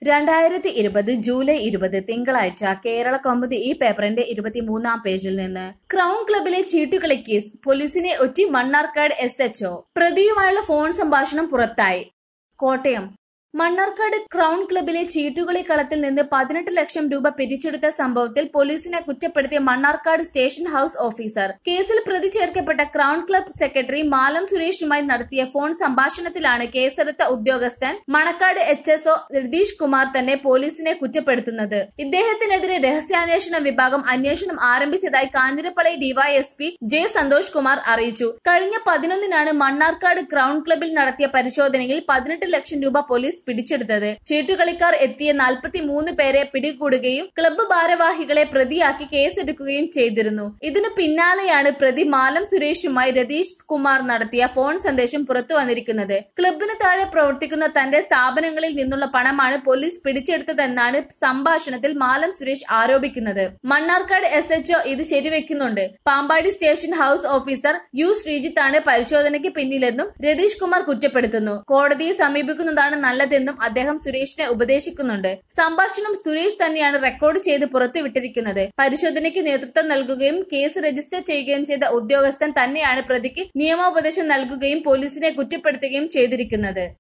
രണ്ടായിരത്തി ഇരുപത് ജൂലൈ ഇരുപത് തിങ്കളാഴ്ച കേരള കൗമുദി ഈ പേപ്പറിന്റെ ഇരുപത്തിമൂന്നാം പേജിൽ നിന്ന് ക്രൗൺ ക്ലബിലെ ചീട്ടുകളി കേസ് പോലീസിനെ ഒറ്റി മണ്ണാർക്കാട് എസ് എച്ച്ഒ പ്രതിയുമായുള്ള ഫോൺ സംഭാഷണം പുറത്തായി കോട്ടയം മണ്ണാർക്കാട് ക്രൗൺ ക്ലബിലെ ചീട്ടുകളി കളത്തിൽ നിന്ന് പതിനെട്ട് ലക്ഷം രൂപ പിരിച്ചെടുത്ത സംഭവത്തിൽ പോലീസിനെ കുറ്റപ്പെടുത്തിയ മണ്ണാർക്കാട് സ്റ്റേഷൻ ഹൌസ് ഓഫീസർ കേസിൽ പ്രതി ചേർക്കപ്പെട്ട ക്രൗൺ ക്ലബ് സെക്രട്ടറി മാലം സുരേഷുമായി നടത്തിയ ഫോൺ സംഭാഷണത്തിലാണ് കേസെടുത്ത ഉദ്യോഗസ്ഥൻ Manakkad H S O Ratheesh Kumar തന്നെ പോലീസിനെ കുറ്റപ്പെടുത്തുന്നത് ഇദ്ദേഹത്തിനെതിരെ രഹസ്യാന്വേഷണ വിഭാഗം അന്വേഷണം ആരംഭിച്ചതായി കാഞ്ഞിരപ്പള്ളി ഡിവൈഎസ്പി ജെ സന്തോഷ് കുമാർ അറിയിച്ചു കഴിഞ്ഞ പതിനൊന്നിനാണ് മണ്ണാർക്കാട് ക്രൗൺ ക്ലബിൽ നടത്തിയ പരിശോധനയിൽ പതിനെട്ട് ലക്ഷം രൂപ പോലീസ് പിടിച്ചെടുത്തത് ചീട്ടുകളിക്കാർ എത്തിയ നാൽപ്പത്തി മൂന്ന് പേരെ പിടികൂടുകയും ക്ലബ്ബ് ഭാരവാഹികളെ പ്രതിയാക്കി കേസെടുക്കുകയും ചെയ്തിരുന്നു ഇതിനു പിന്നാലെയാണ് പ്രതി മാലം സുരേഷുമായി രതീഷ് കുമാർ നടത്തിയ ഫോൺ സന്ദേശം പുറത്തു വന്നിരിക്കുന്നത് ക്ലബിന് താഴെ പ്രവർത്തിക്കുന്ന തന്റെ സ്ഥാപനങ്ങളിൽ നിന്നുള്ള പണമാണ് പോലീസ് പിടിച്ചെടുത്തതെന്നാണ് സംഭാഷണത്തിൽ മാലം സുരേഷ് ആരോപിക്കുന്നത് മണ്ണാർക്കാട് എസ് എച്ച്ഒ ഇത് ശരിവെക്കുന്നുണ്ട് Pampady station house officer U ശ്രീജിത്താണ് പരിശോധനയ്ക്ക് പിന്നിലെന്നും രതീഷ് കുമാർ കുറ്റപ്പെടുത്തുന്നു കോടതിയെ സമീപിക്കുന്നതാണ് നല്ലതെന്നും അദ്ദേഹം സുരേഷിനെ ഉപദേശിക്കുന്നുണ്ട് സംഭാഷണം സുരേഷ് തന്നെയാണ് റെക്കോർഡ് ചെയ്ത് പുറത്തുവിട്ടിരിക്കുന്നത് പരിശോധനയ്ക്ക് നേതൃത്വം നൽകുകയും കേസ് രജിസ്റ്റർ ചെയ്യുകയും ചെയ്ത ഉദ്യോഗസ്ഥൻ തന്നെയാണ് പ്രതിക്ക് നിയമോപദേശം നൽകുകയും പോലീസിനെ കുറ്റപ്പെടുത്തുകയും ചെയ്തിരിക്കുന്നത്